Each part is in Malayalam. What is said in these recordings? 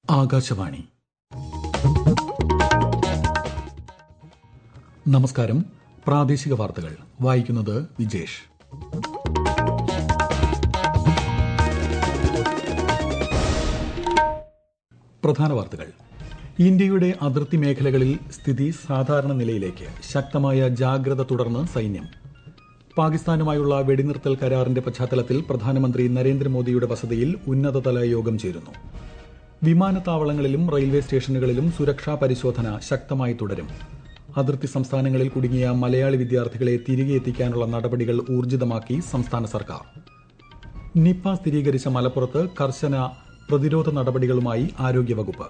ആകാശവാണി നമസ്കാരം പ്രാദേശിക വാർത്തകൾ വായിക്കുന്നത് വിജേഷ് പ്രധാന വാർത്തകൾ ഇന്ത്യയുടെ അതിർത്തി മേഖലകളിൽ സ്ഥിതി സാധാരണ നിലയിലേക്ക് ശക്തമായ ജാഗ്രത തുടർന്ന് സൈന്യം പാകിസ്ഥാനുമായുള്ള വെടിനിർത്തൽ കരാറിന്റെ പശ്ചാത്തലത്തിൽ പ്രധാനമന്ത്രി നരേന്ദ്രമോദിയുടെ വസതിയിൽ ഉന്നതതല യോഗം ചേരുന്നു വിമാനത്താവളങ്ങളിലും റെയിൽവേ സ്റ്റേഷനുകളിലും സുരക്ഷാ പരിശോധന ശക്തമായി തുടരും അതിർത്തി സംസ്ഥാനങ്ങളിൽ കുടുങ്ങിയ മലയാളി വിദ്യാർത്ഥികളെ തിരികെ എത്തിക്കാനുള്ള നടപടികൾ ഊർജിതമാക്കി സംസ്ഥാന സർക്കാർ നിപ്പ സ്ഥിരീകരിച്ച മലപ്പുറത്ത് കർശന പ്രതിരോധ നടപടികളുമായി ആരോഗ്യവകുപ്പ്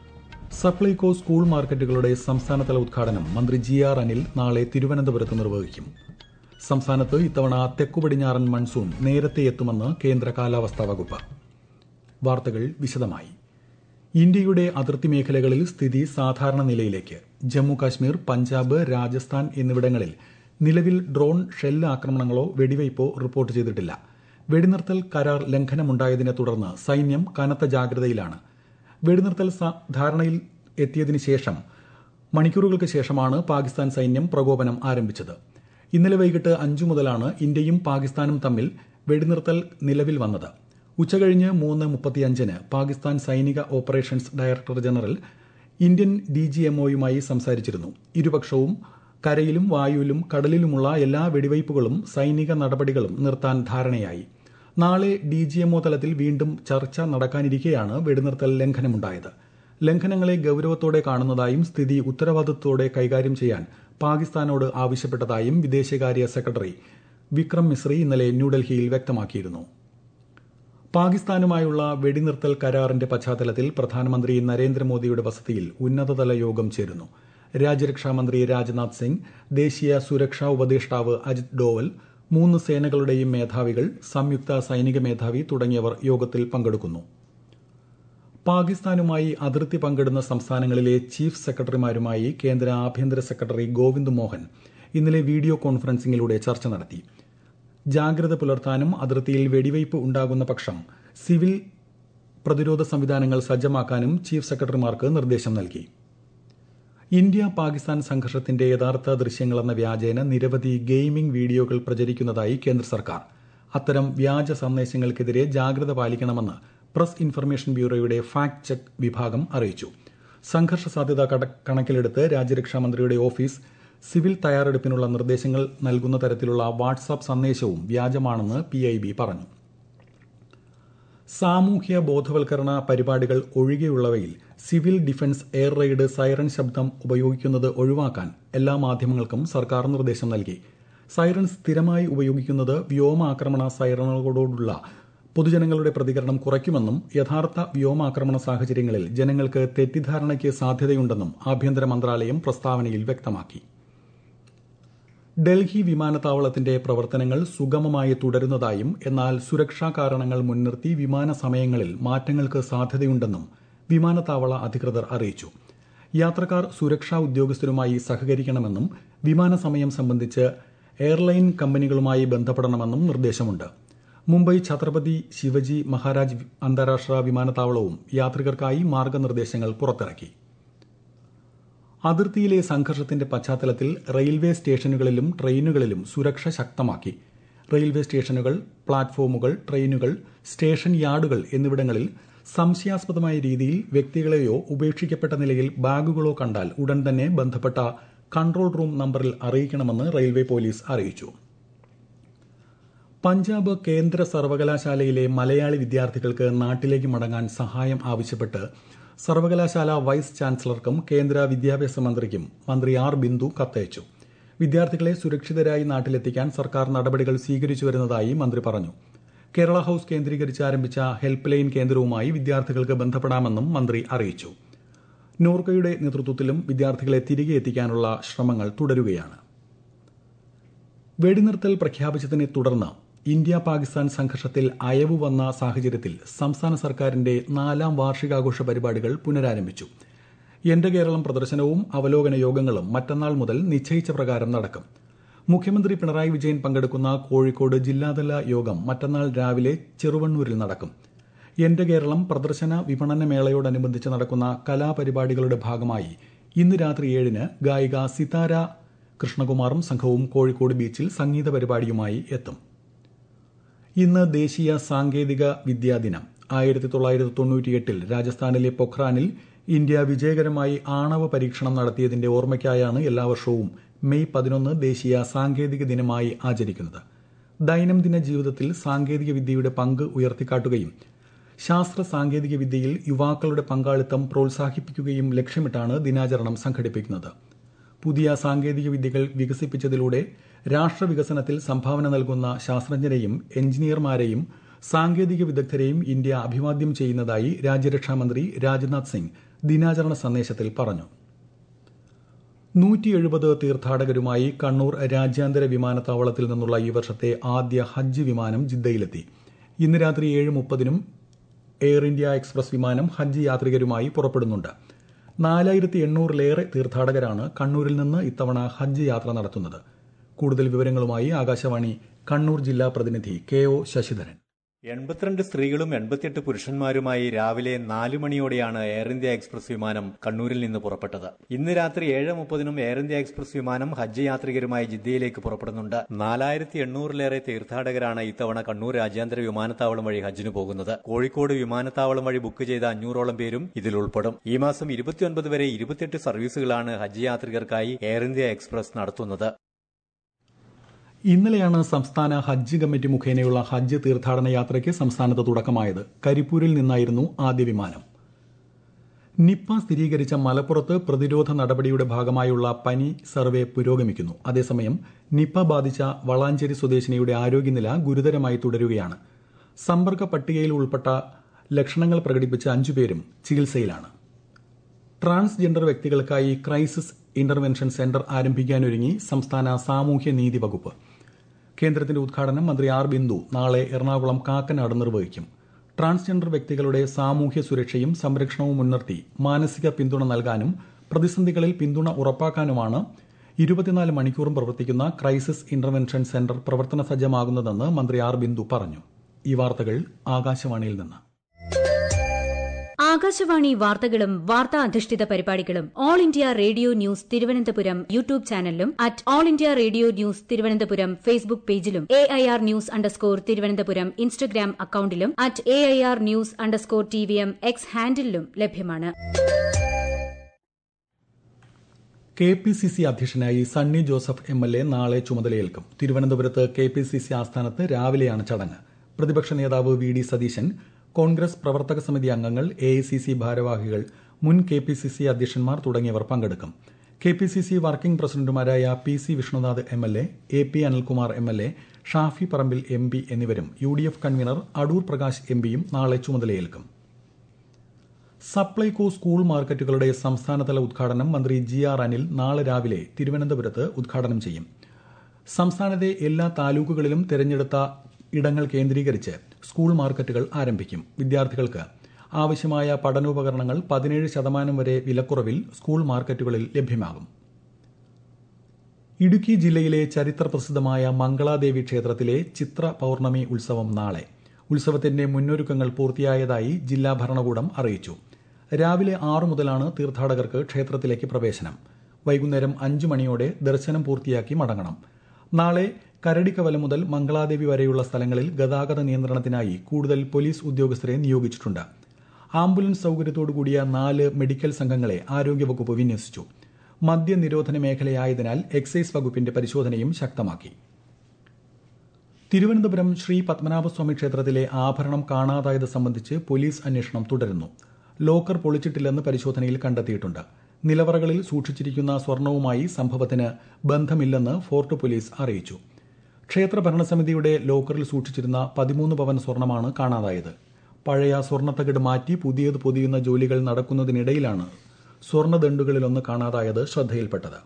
സപ്ലൈകോ സ്കൂൾ മാർക്കറ്റുകളുടെ സംസ്ഥാനതല ഉദ്ഘാടനം മന്ത്രി ജി ആർ അനിൽ നാളെ തിരുവനന്തപുരത്ത് നിർവഹിക്കും സംസ്ഥാനത്ത് ഇത്തവണ തെക്കുപടിഞ്ഞാറൻ മൺസൂൺ നേരത്തെ എത്തുമെന്ന് കേന്ദ്ര കാലാവസ്ഥാ വകുപ്പ് വാർത്തകൾ വിശദമായി ഇന്ത്യയുടെ അതിർത്തി മേഖലകളിൽ സ്ഥിതി സാധാരണ നിലയിലേക്ക് ജമ്മു കാശ്മീർ പഞ്ചാബ് രാജസ്ഥാൻ എന്നിവിടങ്ങളിൽ നിലവിൽ ഡ്രോൺ ഷെല്ല് ആക്രമണങ്ങളോ വെടിവയ്പോ റിപ്പോർട്ട് ചെയ്തിട്ടില്ല വെടിനിർത്തൽ കരാർ ലംഘനമുണ്ടായതിനെ തുടർന്ന് സൈന്യം കനത്ത ജാഗ്രതയിലാണ് വെടിനിർത്തൽ ധാരണയിൽ എത്തിയതിനു ശേഷം മണിക്കൂറുകൾക്ക് ശേഷമാണ് പാകിസ്ഥാൻ സൈന്യം പ്രകോപനം ആരംഭിച്ചത് ഇന്നലെ വൈകിട്ട് അഞ്ചു മുതലാണ് ഇന്ത്യയും പാകിസ്ഥാനും തമ്മിൽ വെടിനിർത്തൽ നിലവിൽ വന്നത് ഉച്ചകഴിഞ്ഞ് മൂന്ന് മുപ്പത്തിയഞ്ചിന് പാകിസ്ഥാൻ സൈനിക ഓപ്പറേഷൻസ് ഡയറക്ടർ ജനറൽ ഇന്ത്യൻ ഡിജിഎംഒയുമായി സംസാരിച്ചിരുന്നു ഇരുപക്ഷവും കരയിലും വായുവിലും കടലിലുമുള്ള എല്ലാ വെടിവയ്പുകളും സൈനിക നടപടികളും നിർത്താൻ ധാരണയായി നാളെ ഡിജിഎംഒ തലത്തിൽ വീണ്ടും ചർച്ച നടക്കാനിരിക്കെയാണ് വെടിനിർത്തൽ ലംഘനമുണ്ടായത് ലംഘനങ്ങളെ ഗൌരവത്തോടെ കാണുന്നതായും സ്ഥിതി ഉത്തരവാദിത്വത്തോടെ കൈകാര്യം ചെയ്യാൻ പാകിസ്ഥാനോട് ആവശ്യപ്പെട്ടതായും വിദേശകാര്യ സെക്രട്ടറി വിക്രം മിശ്രി ഇന്നലെ ന്യൂഡൽഹിയിൽ വ്യക്തമാക്കിയിരുന്നു പാകിസ്ഥാനുമായുള്ള വെടിനിർത്തൽ കരാറിന്റെ പശ്ചാത്തലത്തിൽ പ്രധാനമന്ത്രി നരേന്ദ്രമോദിയുടെ വസതിയിൽ ഉന്നതതല യോഗം ചേരുന്നു രാജ്യരക്ഷാമന്ത്രി രാജ്നാഥ് സിംഗ് ദേശീയ സുരക്ഷാ ഉപദേഷ്ടാവ് അജിത് ഡോവൽ മൂന്ന് സേനകളുടെയും മേധാവികൾ സംയുക്ത സൈനിക മേധാവി തുടങ്ങിയവർ യോഗത്തിൽ പങ്കെടുക്കുന്നു പാകിസ്ഥാനുമായി അതിർത്തി പങ്കിടുന്ന സംസ്ഥാനങ്ങളിലെ ചീഫ് സെക്രട്ടറിമാരുമായി കേന്ദ്ര ആഭ്യന്തര സെക്രട്ടറി ഗോവിന്ദ് മോഹൻ ഇന്നലെ വീഡിയോ കോൺഫറൻസിംഗിലൂടെ ചർച്ച നടത്തി ജാഗ്രത പുലർത്താനും അതിർത്തിയിൽ വെടിവയ്പ് ഉണ്ടാകുന്ന പക്ഷം സിവിൽ പ്രതിരോധ സംവിധാനങ്ങൾ സജ്ജമാക്കാനും ചീഫ് സെക്രട്ടറിമാർക്ക് നിർദ്ദേശം നൽകി ഇന്ത്യ പാകിസ്ഥാൻ സംഘർഷത്തിന്റെ യഥാർത്ഥ ദൃശ്യങ്ങളെന്ന വ്യാജേന നിരവധി ഗെയിമിംഗ് വീഡിയോകൾ പ്രചരിക്കുന്നതായി കേന്ദ്ര സർക്കാർ അത്തരം വ്യാജ സന്ദേശങ്ങൾക്കെതിരെ ജാഗ്രത പാലിക്കണമെന്ന് പ്രസ് ഇൻഫർമേഷൻ ബ്യൂറോയുടെ ഫാക്ട് ചെക്ക് വിഭാഗം അറിയിച്ചു സംഘർഷ സാധ്യത കണക്കിലെടുത്ത് രാജ്യരക്ഷാമന്ത്രിയുടെ ഓഫീസ് സിവിൽ തയ്യാറെടുപ്പിനുള്ള നിർദ്ദേശങ്ങൾ നൽകുന്ന തരത്തിലുള്ള വാട്സാപ്പ് സന്ദേശവും വ്യാജമാണെന്ന് പി പറഞ്ഞു സാമൂഹ്യ ബോധവൽക്കരണ പരിപാടികൾ ഒഴികെയുള്ളവയിൽ civil defence air raid siren ശബ്ദം ഉപയോഗിക്കുന്നത് ഒഴിവാക്കാൻ എല്ലാ മാധ്യമങ്ങൾക്കും സർക്കാർ നിർദ്ദേശം നൽകി സൈറൺ സ്ഥിരമായി ഉപയോഗിക്കുന്നത് വ്യോമാക്രമണ സൈറണുകളോടുള്ള പൊതുജനങ്ങളുടെ പ്രതികരണം കുറയ്ക്കുമെന്നും യഥാർത്ഥ വ്യോമാക്രമണ സാഹചര്യങ്ങളിൽ ജനങ്ങൾക്ക് തെറ്റിദ്ധാരണയ്ക്ക് സാധ്യതയുണ്ടെന്നും ആഭ്യന്തര മന്ത്രാലയം പ്രസ്താവനയിൽ വ്യക്തമാക്കി ഡൽഹി വിമാനത്താവളത്തിന്റെ പ്രവർത്തനങ്ങൾ സുഗമമായി തുടരുന്നതായും എന്നാൽ സുരക്ഷാ കാരണങ്ങൾ മുൻനിർത്തി വിമാന സമയങ്ങളിൽ മാറ്റങ്ങൾക്ക് സാധ്യതയുണ്ടെന്നും വിമാനത്താവള അധികൃതർ അറിയിച്ചു യാത്രക്കാർ സുരക്ഷാ ഉദ്യോഗസ്ഥരുമായി സഹകരിക്കണമെന്നും വിമാന സമയം സംബന്ധിച്ച് എയർലൈൻ കമ്പനികളുമായി ബന്ധപ്പെടണമെന്നും നിർദ്ദേശമുണ്ട് മുംബൈ ഛത്രപതി ശിവജി മഹാരാജ് അന്താരാഷ്ട്ര വിമാനത്താവളവും യാത്രികർക്കായി മാർഗനിർദ്ദേശങ്ങൾ പുറത്തിറക്കി അതിർത്തിയിലെ സംഘർഷത്തിന്റെ പശ്ചാത്തലത്തിൽ റെയിൽവേ സ്റ്റേഷനുകളിലും ട്രെയിനുകളിലും സുരക്ഷ ശക്തമാക്കി റെയിൽവേ സ്റ്റേഷനുകൾ പ്ലാറ്റ്ഫോമുകൾ ട്രെയിനുകൾ സ്റ്റേഷൻ യാർഡുകൾ എന്നിവിടങ്ങളിൽ സംശയാസ്പദമായ രീതിയിൽ വ്യക്തികളെയോ ഉപേക്ഷിക്കപ്പെട്ട നിലയിൽ ബാഗുകളോ കണ്ടാൽ ഉടൻ തന്നെ ബന്ധപ്പെട്ട കൺട്രോൾ റൂം നമ്പറിൽ അറിയിക്കണമെന്ന് റെയിൽവേ പോലീസ് അറിയിച്ചു പഞ്ചാബ് കേന്ദ്ര സർവകലാശാലയിലെ മലയാളി വിദ്യാർത്ഥികൾക്ക് നാട്ടിലേക്ക് മടങ്ങാൻ സഹായം ആവശ്യപ്പെട്ട് സർവകലാശാല വൈസ് ചാൻസലർക്കും കേന്ദ്ര വിദ്യാഭ്യാസ മന്ത്രിക്കും മന്ത്രി ആർ ബിന്ദു കത്തയച്ചു വിദ്യാർത്ഥികളെ സുരക്ഷിതരായി നാട്ടിലെത്തിക്കാൻ സർക്കാർ നടപടികൾ സ്വീകരിച്ചു വരുന്നതായി മന്ത്രി പറഞ്ഞു കേരള ഹൌസ് കേന്ദ്രീകരിച്ച് ആരംഭിച്ച ഹെൽപ്പ് ലൈൻ കേന്ദ്രവുമായി വിദ്യാർത്ഥികൾക്ക് ബന്ധപ്പെടാമെന്നും മന്ത്രി അറിയിച്ചു നോർക്കയുടെ നേതൃത്വത്തിലും വിദ്യാർത്ഥികളെ തിരികെ എത്തിക്കാനുള്ള ശ്രമങ്ങൾ തുടരുകയാണ് വെടിനിർത്തൽ പ്രഖ്യാപിച്ചതിനെ തുടർന്ന് ഇന്ത്യ പാകിസ്ഥാൻ സംഘർഷത്തിൽ അയവ് വന്ന സാഹചര്യത്തിൽ സംസ്ഥാന സർക്കാരിന്റെ നാലാം വാർഷികാഘോഷ പരിപാടികൾ പുനരാരംഭിച്ചു എന്റെ കേരളം പ്രദർശനവും അവലോകന യോഗങ്ങളും മറ്റന്നാൾ മുതൽ നിശ്ചയിച്ച പ്രകാരം നടക്കും മുഖ്യമന്ത്രി പിണറായി വിജയൻ പങ്കെടുക്കുന്ന കോഴിക്കോട് ജില്ലാതല യോഗം മറ്റന്നാൾ രാവിലെ ചെറുവണ്ണൂരിൽ നടക്കും എന്റെ കേരളം പ്രദർശന വിപണന മേളയോടനുബന്ധിച്ച് നടക്കുന്ന കലാപരിപാടികളുടെ ഭാഗമായി ഇന്ന് രാത്രി ഏഴിന് ഗായിക സിതാര കൃഷ്ണകുമാറും സംഘവും കോഴിക്കോട് ബീച്ചിൽ സംഗീത പരിപാടിയുമായി എത്തും ഇന്ന് ദേശീയ സാങ്കേതിക വിദ്യാ ദിനം ആയിരത്തി തൊള്ളായിരത്തി തൊണ്ണൂറ്റിയെട്ടിൽ രാജസ്ഥാനിലെ പൊഖ്റാനിൽ ഇന്ത്യ വിജയകരമായി ആണവ പരീക്ഷണം നടത്തിയതിന്റെ ഓർമ്മയ്ക്കായാണ് എല്ലാ വർഷവും മെയ് പതിനൊന്ന് ദേശീയ സാങ്കേതിക ദിനമായി ആചരിക്കുന്നത് ദൈനംദിന ജീവിതത്തിൽ സാങ്കേതിക വിദ്യയുടെ പങ്ക് ഉയർത്തിക്കാട്ടുകയും ശാസ്ത്ര സാങ്കേതിക വിദ്യയിൽ യുവാക്കളുടെ പങ്കാളിത്തം പ്രോത്സാഹിപ്പിക്കുകയും ലക്ഷ്യമിട്ടാണ് ദിനാചരണം സംഘടിപ്പിക്കുന്നത് പുതിയ സാങ്കേതിക വിദ്യകൾ വികസിപ്പിച്ചതിലൂടെ രാഷ്ട്രവികസനത്തിൽ സംഭാവന നൽകുന്ന ശാസ്ത്രജ്ഞരെയും എഞ്ചിനീയർമാരെയും സാങ്കേതിക വിദഗ്ധരെയും ഇന്ത്യ അഭിവാദ്യം ചെയ്യുന്നതായി രാജ്യരക്ഷാമന്ത്രി രാജ്നാഥ് സിംഗ് ദിനാചരണ സന്ദേശത്തിൽ പറഞ്ഞു നൂറ്റി എഴുപത് തീർത്ഥാടകരുമായി കണ്ണൂർ രാജ്യാന്തര വിമാനത്താവളത്തിൽ നിന്നുള്ള ഈ വർഷത്തെ ആദ്യ ഹജ്ജ് വിമാനം ജിദ്ദയിലെത്തി ഇന്ന് രാത്രി ഏഴ് മുപ്പതിനും എയർ ഇന്ത്യ എക്സ്പ്രസ് വിമാനം ഹജ്ജ് യാത്രികരുമായി പുറപ്പെടുന്നുണ്ട് നാലായിരത്തി എണ്ണൂറിലേറെ തീർത്ഥാടകരാണ് കണ്ണൂരിൽ നിന്ന് ഇത്തവണ ഹജ്ജ് യാത്ര നടത്തുന്നത് കൂടുതൽ വിവരങ്ങളുമായി ആകാശവാണി കണ്ണൂർ ജില്ലാ പ്രതിനിധി കെ ഒ ശശിധരൻ എൺപത്തിരണ്ട് സ്ത്രീകളും എൺപത്തിയെട്ട് പുരുഷന്മാരുമായി രാവിലെ നാലു മണിയോടെയാണ് എയർ ഇന്ത്യ എക്സ്പ്രസ് വിമാനം കണ്ണൂരിൽ നിന്ന് പുറപ്പെട്ടത് ഇന്ന് രാത്രി ഏഴ് മുപ്പതിനും എയർ ഇന്ത്യ എക്സ്പ്രസ് വിമാനം ഹജ്ജ് യാത്രികരുമായി ജിദ്ദയിലേക്ക് പുറപ്പെടുന്നുണ്ട് നാലായിരത്തി എണ്ണൂറിലേറെ തീർത്ഥാടകരാണ് ഇത്തവണ കണ്ണൂർ രാജ്യാന്തര വിമാനത്താവളം വഴി ഹജ്ജിന് പോകുന്നത് കോഴിക്കോട് വിമാനത്താവളം വഴി ബുക്ക് ചെയ്ത അഞ്ഞൂറോളം പേരും ഇതിൽ ഉൾപ്പെടും ഈ മാസം ഇരുപത്തിയൊൻപത് വരെ ഇരുപത്തിയെട്ട് സർവീസുകളാണ് ഹജ്ജ് യാത്രികർക്കായി എയർ ഇന്ത്യ എക്സ്പ്രസ് നടത്തുന്നത് ഇന്നലെയാണ് സംസ്ഥാന ഹജ്ജ് കമ്മിറ്റി മുഖേനയുള്ള ഹജ്ജ് തീർത്ഥാടന യാത്രയ്ക്ക് സംസ്ഥാനത്ത് തുടക്കമായത് കരിപ്പൂരിൽ നിന്നായിരുന്നു ആദ്യ വിമാനം നിപ്പ സ്ഥിരീകരിച്ച മലപ്പുറത്ത് പ്രതിരോധ നടപടിയുടെ ഭാഗമായുള്ള പനി സർവേ പുരോഗമിക്കുന്നു അതേസമയം നിപ്പ ബാധിച്ച വളാഞ്ചേരി സ്വദേശിനിയുടെ ആരോഗ്യനില ഗുരുതരമായി തുടരുകയാണ് സമ്പർക്ക പട്ടികയിൽ ഉൾപ്പെട്ട ലക്ഷണങ്ങൾ പ്രകടിപ്പിച്ച അഞ്ചുപേരും ചികിത്സയിലാണ് ട്രാൻസ്ജെൻഡർ വ്യക്തികൾക്കായി ക്രൈസിസ് ഇന്റർവെൻഷൻ സെന്റർ ആരംഭിക്കാനൊരുങ്ങി സംസ്ഥാന സാമൂഹ്യ നീതി വകുപ്പ് കേന്ദ്രത്തിന്റെ ഉദ്ഘാടനം മന്ത്രി ആർ ബിന്ദു നാളെ എറണാകുളം കാക്കനാട് നിർവഹിക്കും ട്രാൻസ്ജെൻഡർ വ്യക്തികളുടെ സാമൂഹ്യ സുരക്ഷയും സംരക്ഷണവും മുൻനിർത്തി മാനസിക പിന്തുണ നൽകാനും പ്രതിസന്ധികളിൽ പിന്തുണ ഉറപ്പാക്കാനുമാണ് ഇരുപത്തിനാല് മണിക്കൂറും പ്രവർത്തിക്കുന്ന ക്രൈസിസ് ഇന്റർവെൻഷൻ സെന്റർ പ്രവർത്തന സജ്ജമാകുന്നതെന്ന് മന്ത്രി ആർ ബിന്ദു പറഞ്ഞു ഈ വാർത്തകൾ ആകാശവാണിയിൽ നിന്ന് ആകാശവാണി വാർത്തകളും വാർത്താ അധിഷ്ഠിത പരിപാടികളും All India Radio news Thiruvananthapuram YouTube ചാനലിലും at All India Radio news Thiruvananthapuram Facebook പേജിലും A I R news underscore Thiruvananthapuram Instagram അക്കൌണ്ടിലും at A I R news underscore T V M X ഹാൻഡിലും ലഭ്യമാണ് കെ പി സി സി അധ്യക്ഷനായി Sunny Joseph M L A നാളെ ചുമതലയേൽക്കും തിരുവനന്തപുരത്ത് കെ പി സി സി ആസ്ഥാനത്ത് രാവിലെയാണ് ചടങ്ങ് പ്രതിപക്ഷ നേതാവ് വി ഡി സതീശൻ കോൺഗ്രസ് പ്രവർത്തക സമിതി അംഗങ്ങൾ എ ഐ സി സി ഭാരവാഹികൾ മുൻ കെ പി സി സി അധ്യക്ഷന്മാർ തുടങ്ങിയവർ പങ്കെടുക്കും K P C C working പ്രസിഡന്റുമാരായ P C Vishnunath M L A A P Anilkumar M L A Shafi Parambil M P എന്നിവരും U D F convener Adoor Prakash M പിയും നാളെ ചുമതലയേൽക്കും സപ്ലൈകോ സ്കൂൾ മാർക്കറ്റുകളുടെ സംസ്ഥാനതല ഉദ്ഘാടനം മന്ത്രി ജി ആർ അനിൽ നാളെ രാവിലെ തിരുവനന്തപുരത്ത് ഉദ്ഘാടനം ചെയ്യും സംസ്ഥാനത്തെ എല്ലാ താലൂക്കുകളിലും തെരഞ്ഞെടുത്ത ഇടങ്ങൾ കേന്ദ്രീകരിച്ച് സ്കൂൾ മാർക്കറ്റുകൾ ആരംഭിക്കും വിദ്യാർത്ഥികൾക്ക് ആവശ്യമായ പഠനോപകരണങ്ങൾ പതിനേഴ് ശതമാനം വരെ വിലക്കുറവിൽ സ്കൂൾ മാർക്കറ്റുകളിൽ ലഭ്യമാകും ഇടുക്കി ജില്ലയിലെ ചരിത്രപ്രസിദ്ധമായ മംഗളാദേവി ക്ഷേത്രത്തിലെ ചിത്ര പൌർണമി ഉത്സവം നാളെ ഉത്സവത്തിന്റെ മുന്നൊരുക്കങ്ങൾ പൂർത്തിയായതായി ജില്ലാ ഭരണകൂടം അറിയിച്ചു രാവിലെ ആറു മുതലാണ് തീർത്ഥാടകർക്ക് ക്ഷേത്രത്തിലേക്ക് പ്രവേശനം വൈകുന്നേരം അഞ്ചു മണിയോടെ ദർശനം പൂർത്തിയാക്കി മടങ്ങണം നാളെ കരടിക്കവല മുതൽ മംഗളാദേവി വരെയുള്ള സ്ഥലങ്ങളിൽ ഗതാഗത നിയന്ത്രണത്തിനായി കൂടുതൽ പോലീസ് ഉദ്യോഗസ്ഥരെ നിയോഗിച്ചിട്ടുണ്ട് ആംബുലൻസ് സൌകര്യത്തോടുകൂടിയ നാല് മെഡിക്കൽ സംഘങ്ങളെ ആരോഗ്യവകുപ്പ് വിന്യസിച്ചു മദ്യനിരോധന മേഖലയായതിനാൽ എക്സൈസ് വകുപ്പിന്റെ പരിശോധനയും ശക്തമാക്കി തിരുവനന്തപുരം ശ്രീ പത്മനാഭസ്വാമി ക്ഷേത്രത്തിലെ ആഭരണം കാണാതായത് സംബന്ധിച്ച് പോലീസ് അന്വേഷണം തുടരുന്നു ലോക്കർ പൊളിച്ചിട്ടില്ലെന്ന് പരിശോധനയിൽ കണ്ടെത്തിയിട്ടുണ്ട് നിലവറകളിൽ സൂക്ഷിച്ചിരിക്കുന്ന സ്വർണവുമായി സംഭവത്തിന് ബന്ധമില്ലെന്ന് ഫോർട്ട് പോലീസ് അറിയിച്ചു ക്ഷേത്ര ഭരണസമിതിയുടെ ലോക്കറിൽ സൂക്ഷിച്ചിരുന്ന പതിമൂന്ന് പവൻ സ്വർണമാണ് കാണാതായത് പഴയ സ്വർണ്ണത്തകിട് മാറ്റി പുതിയത് പൊതിയുന്ന ജോലികൾ നടക്കുന്നതിനിടയിലാണ് സ്വർണ്ണദണ്ടുകളിലൊന്ന് കാണാതായത് ശ്രദ്ധയിൽപ്പെട്ടത്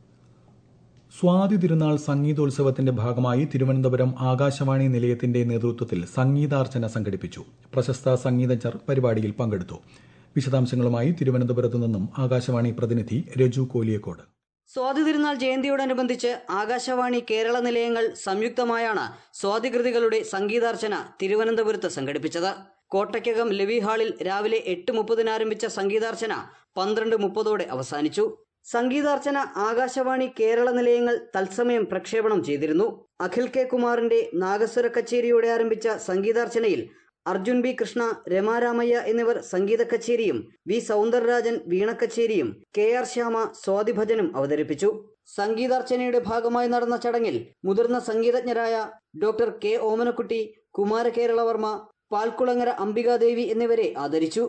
സ്വാതി തിരുനാൾ സംഗീതോത്സവത്തിന്റെ ഭാഗമായി തിരുവനന്തപുരം ആകാശവാണി നിലയത്തിന്റെ നേതൃത്വത്തിൽ സംഗീതാർച്ചന സംഘടിപ്പിച്ചു പ്രശസ്ത സംഗീതജ്ഞർ പരിപാടിയിൽ പങ്കെടുത്തു വിശദാംശങ്ങളുമായി തിരുവനന്തപുരത്തു നിന്നും ആകാശവാണി പ്രതിനിധി രജു കോലിയക്കോട് സ്വാതി തിരുനാൾ ജയന്തിയോടനുബന്ധിച്ച് ആകാശവാണി കേരള നിലയങ്ങൾ സംയുക്തമായാണ് സ്വാതികൃതികളുടെ സംഗീതാർച്ചന തിരുവനന്തപുരത്ത് സംഘടിപ്പിച്ചത് കോട്ടയ്ക്കകം ലെവി ഹാളിൽ രാവിലെ എട്ട് മുപ്പതിന് ആരംഭിച്ച സംഗീതാർച്ചന പന്ത്രണ്ട് മുപ്പതോടെ അവസാനിച്ചു സംഗീതാർച്ചന ആകാശവാണി കേരള നിലയങ്ങൾ തത്സമയം പ്രക്ഷേപണം ചെയ്തിരുന്നു അഖിൽ കെ കുമാറിന്റെ നാഗസ്വര കച്ചേരിയോടെ ആരംഭിച്ച സംഗീതാർച്ചനയിൽ അർജുൻ ബി കൃഷ്ണ രമാരാമയ്യ എന്നിവർ സംഗീത കച്ചേരിയും വി സൗന്ദരരാജൻ വീണ കച്ചേരിയും കെ ആർ ശ്യാമ സ്വാതിഭജനും അവതരിപ്പിച്ചു സംഗീതാർച്ചനയുടെ ഭാഗമായി നടന്ന ചടങ്ങിൽ മുതിർന്ന സംഗീതജ്ഞരായ ഡോക്ടർ കെ ഓമനക്കുട്ടി കുമാരകേരളവർമ്മ പാൽക്കുളങ്ങര അംബികാദേവി എന്നിവരെ ആദരിച്ചു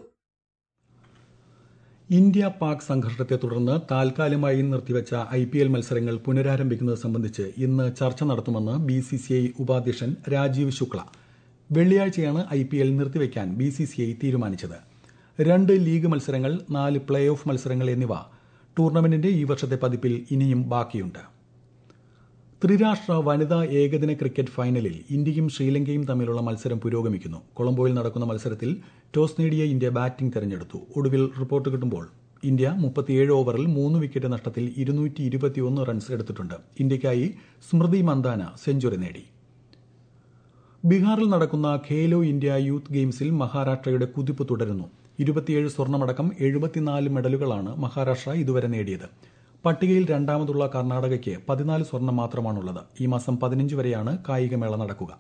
ഇന്ത്യ പാക് സംഘർഷത്തെ തുടർന്ന് താൽക്കാലികമായി നിർത്തിവച്ച ഐ പി എൽ മത്സരങ്ങൾ പുനരാരംഭിക്കുന്നത് സംബന്ധിച്ച് ഇന്ന് ചർച്ച നടത്തുമെന്ന് ബി സി സി ഐ ഉപാധ്യക്ഷൻ രാജീവ് ശുക്ല വെള്ളിയാഴ്ചയാണ് ഐ പി എൽ നിർത്തിവെക്കാൻ ബി സി സി ഐ തീരുമാനിച്ചത് രണ്ട് ലീഗ് മത്സരങ്ങൾ നാല് പ്ലേ ഓഫ് മത്സരങ്ങൾ എന്നിവ ടൂർണമെന്റിന്റെ ഈ വർഷത്തെ പതിപ്പിൽ ഇനിയും ബാക്കിയുണ്ട് ത്രിരാഷ്ട്ര വനിതാ ഏകദിന ക്രിക്കറ്റ് ഫൈനലിൽ ഇന്ത്യയും ശ്രീലങ്കയും തമ്മിലുള്ള മത്സരം പുരോഗമിക്കുന്നു കൊളംബോയിൽ നടക്കുന്ന മത്സരത്തിൽ ടോസ് നേടിയ ഇന്ത്യ ബാറ്റിംഗ് തെരഞ്ഞെടുത്തു ഒടുവിൽ റിപ്പോർട്ട് കിട്ടുമ്പോൾ ഇന്ത്യ മുപ്പത്തിയേഴ് ഓവറിൽ മൂന്ന് വിക്കറ്റ് നഷ്ടത്തിൽ ഇരുന്നൂറ്റി ഇരുപത്തിയൊന്ന് റൺസ് എടുത്തിട്ടുണ്ട് ഇന്ത്യയ്ക്കായി സ്മൃതി മന്ദാന സെഞ്ചുറി നേടി ബീഹാറിൽ നടക്കുന്ന ഖേലോ ഇന്ത്യ യൂത്ത് ഗെയിംസിൽ മഹാരാഷ്ട്രയുടെ കുതിപ്പ് തുടരുന്നു ഇരുപത്തിയേഴ് സ്വർണമടക്കം എഴുപത്തിനാല് മെഡലുകളാണ് മഹാരാഷ്ട്ര ഇതുവരെ നേടിയത് പട്ടികയിൽ രണ്ടാമതുള്ള കർണാടകയ്ക്ക് പതിനാല് സ്വർണം മാത്രമാണുള്ളത് ഈ മാസം പതിനഞ്ച് വരെയാണ് കായികമേള നടക്കുക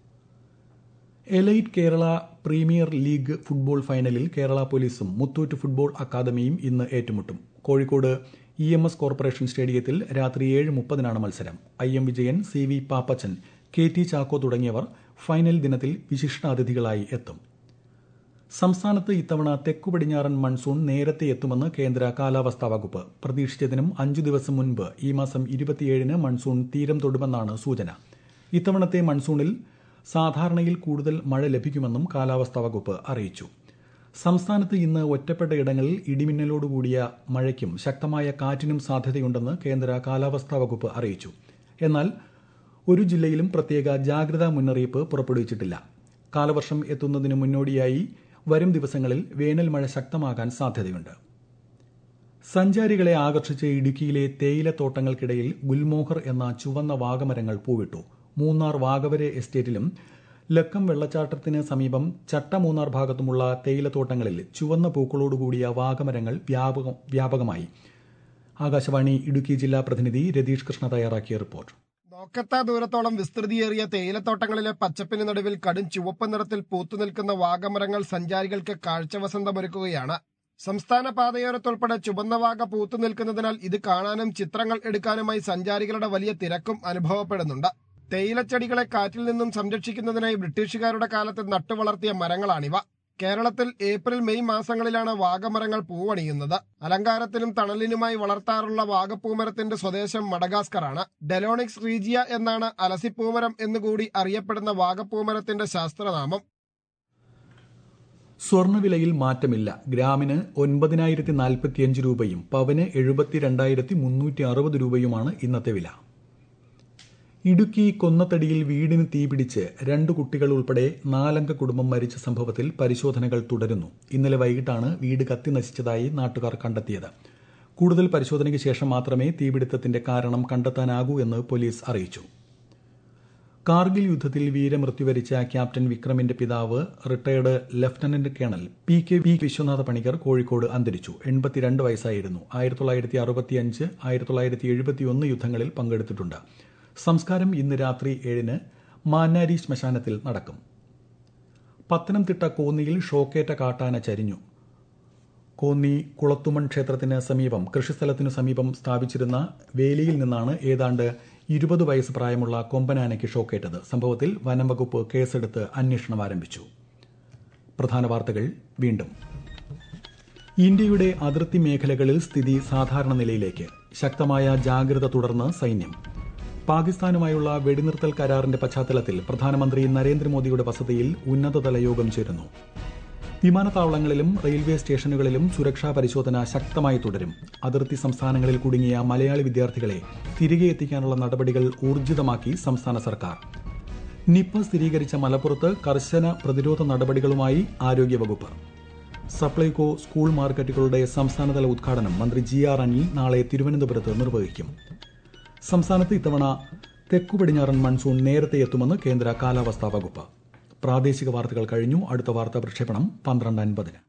elite Kerala premier league football ഫൈനലിൽ കേരള പോലീസും മുത്തൂറ്റ് ഫുട്ബോൾ അക്കാദമിയും ഇന്ന് ഏറ്റുമുട്ടും Kozhikode E M S corporation സ്റ്റേഡിയത്തിൽ രാത്രി ഏഴ് മുപ്പതിനാണ് മത്സരം I M Vijayan C V Pappachan K T Chacko തുടങ്ങിയവർ ഫൈനൽ ദിനത്തിൽ വിശിഷ്ടാതിഥികളായി എത്തും സംസ്ഥാനത്ത് ഇത്തവണ തെക്കു പടിഞ്ഞാറൻ മൺസൂൺ നേരത്തെ എത്തുമെന്ന് കേന്ദ്ര കാലാവസ്ഥാ വകുപ്പ് പ്രതീക്ഷിച്ചതിനും അഞ്ചു ദിവസം മുൻപ് ഈ മാസം ഇരുപത്തിയേഴിന് മൺസൂൺ തീരം തൊടുമെന്നാണ് സൂചന ഇത്തവണത്തെ മൺസൂണിൽ സാധാരണയിൽ കൂടുതൽ മഴ ലഭിക്കുമെന്നും കാലാവസ്ഥാ വകുപ്പ് അറിയിച്ചു സംസ്ഥാനത്ത് ഇന്ന് ഒറ്റപ്പെട്ട ഇടങ്ങളിൽ ഇടിമിന്നലോടുകൂടിയ മഴയ്ക്കും ശക്തമായ കാറ്റിനും സാധ്യതയുണ്ടെന്ന് കേന്ദ്ര കാലാവസ്ഥാ വകുപ്പ് അറിയിച്ചു എന്നാൽ ഒരു ജില്ലയിലും പ്രത്യേക ജാഗ്രതാ മുന്നറിയിപ്പ് പുറപ്പെടുവിച്ചിട്ടില്ല കാലവർഷം എത്തുന്നതിന് മുന്നോടിയായി വരും ദിവസങ്ങളിൽ വേനൽ മഴ ശക്തമാകാൻ സാധ്യതയുണ്ട് സഞ്ചാരികളെ ആകർഷിച്ച് ഇടുക്കിയിലെ തേയിലത്തോട്ടങ്ങൾക്കിടയിൽ ഗുൽമോഹർ എന്ന ചുവന്ന വാഗമരങ്ങൾ പൂവിട്ടു മൂന്നാർ വാഗവരെ എസ്റ്റേറ്റിലും ലക്കം വെള്ളച്ചാട്ടത്തിന് സമീപം ചട്ടമൂന്നാർ ഭാഗത്തുമുള്ള തേയിലത്തോട്ടങ്ങളിൽ ചുവന്ന പൂക്കളോടുകൂടിയ വാഗമരങ്ങൾ വ്യാപകം വ്യാപകമായി ആകാശവാണി ഇടുക്കി ജില്ലാ പ്രതിനിധി രതീഷ് കൃഷ്ണ തയ്യാറാക്കിയ റിപ്പോർട്ട് നോക്കത്താ ദൂരത്തോളം വിസ്തൃതിയേറിയ തേയിലത്തോട്ടങ്ങളിലെ പച്ചപ്പിന് നടുവിൽ കടും ചുവപ്പ് നിറത്തിൽ പൂത്തുനിൽക്കുന്ന വാഗമരങ്ങൾ സഞ്ചാരികൾക്ക് കാഴ്ചവസന്തമൊരുക്കുകയാണ് സംസ്ഥാന പാതയോരത്തുൾപ്പെടെ ചുവന്ന വാഗ പൂത്തു നിൽക്കുന്നതിനാൽ ഇത് കാണാനും ചിത്രങ്ങൾ എടുക്കാനുമായി സഞ്ചാരികളുടെ വലിയ തിരക്കും അനുഭവപ്പെടുന്നുണ്ട് തേയിലച്ചെടികളെ കാറ്റിൽ നിന്നും സംരക്ഷിക്കുന്നതിനായി ബ്രിട്ടീഷുകാരുടെ കാലത്ത് നട്ടുവളർത്തിയ മരങ്ങളാണിവ കേരളത്തിൽ ഏപ്രിൽ മെയ് മാസങ്ങളിലാണ് വാഗമരങ്ങൾ പൂവണിയുന്നത് അലങ്കാരത്തിനും തണലിനുമായി വളർത്താറുള്ള വാഗപ്പൂമരത്തിന്റെ സ്വദേശം മഡഗാസ്കറാണ് ഡെലോണിക്സ് റീജിയ എന്നാണ് അലസിപ്പൂമരം എന്നുകൂടി അറിയപ്പെടുന്ന വാഗപ്പൂമരത്തിന്റെ ശാസ്ത്രനാമം സ്വർണ്ണവിലയിൽ മാറ്റമില്ല ഗ്രാമിന് ഒൻപതിനായിരത്തി നാൽപ്പത്തിയഞ്ച് രൂപയും പവന് എഴുപത്തിരണ്ടായിരത്തി മുന്നൂറ്റി അറുപത് രൂപയുമാണ് ഇന്നത്തെ വില ഇടുക്കി കൊന്നത്തടിയിൽ വീടിന് തീപിടിച്ച് രണ്ട് കുട്ടികൾ ഉൾപ്പെടെ നാലംഗ കുടുംബം മരിച്ച സംഭവത്തിൽ പരിശോധനകൾ തുടരുന്നു ഇന്നലെ വൈകിട്ടാണ് വീട് കത്തി നശിച്ചതായി നാട്ടുകാർ കണ്ടെത്തിയത് കൂടുതൽ പരിശോധനയ്ക്ക് ശേഷം മാത്രമേ തീപിടുത്തത്തിന്റെ കാരണം കണ്ടെത്താനാകൂ എന്ന് പോലീസ് അറിയിച്ചു കാർഗിൽ യുദ്ധത്തിൽ വീരമൃത്യു വരിച്ച ക്യാപ്റ്റൻ വിക്രമിന്റെ പിതാവ് retired lieutenant colonel P K V Viswanatha Panicker Kozhikode അന്തരിച്ചു എൺപത്തിരണ്ട് വയസ്സായിരുന്നു ആയിരത്തി തൊള്ളായിരത്തി അറുപത്തിയഞ്ച് ആയിരത്തി തൊള്ളായിരത്തി എഴുപത്തിയൊന്ന് യുദ്ധങ്ങളിൽ പങ്കെടുത്തിട്ടുണ്ട് സംസ്കാരം ഇന്ന് രാത്രി ഏഴിന് മാന്നാരി ശ്മശാനത്തിൽ നടക്കും പത്തനംതിട്ട കോന്നിയിൽ ഷോക്കേറ്റ കാട്ടാന ചരിഞ്ഞു കോന്നി കുളത്തുമൺ ക്ഷേത്രത്തിന് സമീപം കൃഷിസ്ഥലത്തിനു സമീപം സ്ഥാപിച്ചിരുന്ന വേലിയിൽ നിന്നാണ് ഏതാണ്ട് ഇരുപത് വയസ്സ് പ്രായമുള്ള കൊമ്പനാനയ്ക്ക് ഷോക്കേറ്റത് സംഭവത്തിൽ വനം വകുപ്പ് കേസെടുത്ത് അന്വേഷണം ആരംഭിച്ചു പ്രധാന വാർത്തകൾ വീണ്ടും ഇന്ത്യയുടെ അതിർത്തി മേഖലകളിൽ സ്ഥിതി സാധാരണ നിലയിലേക്ക് ശക്തമായ ജാഗ്രത തുടർന്ന് സൈന്യം പാകിസ്ഥാനുമായുള്ള വെടിനിർത്തൽ കരാറിന്റെ പശ്ചാത്തലത്തിൽ പ്രധാനമന്ത്രി നരേന്ദ്രമോദിയുടെ വസതിയിൽ ഉന്നതതല യോഗം ചേരുന്നു വിമാനത്താവളങ്ങളിലും റെയിൽവേ സ്റ്റേഷനുകളിലും സുരക്ഷാ പരിശോധന ശക്തമായി തുടരും അതിർത്തി സംസ്ഥാനങ്ങളിൽ കുടുങ്ങിയ മലയാളി വിദ്യാർത്ഥികളെ തിരികെ എത്തിക്കാനുള്ള നടപടികൾ ഊർജിതമാക്കി സംസ്ഥാന സർക്കാർ നിപ്പ സ്ഥിരീകരിച്ച മലപ്പുറത്ത് കർശന പ്രതിരോധ നടപടികളുമായി ആരോഗ്യവകുപ്പ് സപ്ലൈകോ സ്കൂൾ മാർക്കറ്റുകളുടെ സംസ്ഥാനതല ഉദ്ഘാടനം മന്ത്രി ജി ആർ അനിൽ നാളെ തിരുവനന്തപുരത്ത് നിർവഹിക്കും സംസ്ഥാനത്ത് ഇത്തവണ തെക്കു പടിഞ്ഞാറൻ മൺസൂൺ നേരത്തെ എത്തുമെന്ന് കേന്ദ്ര കാലാവസ്ഥാ വകുപ്പ് പ്രാദേശിക വാർത്തകൾ കഴിഞ്ഞു അടുത്ത വാർത്താ പ്രക്ഷേപണം പന്ത്രണ്ട് അൻപതിന്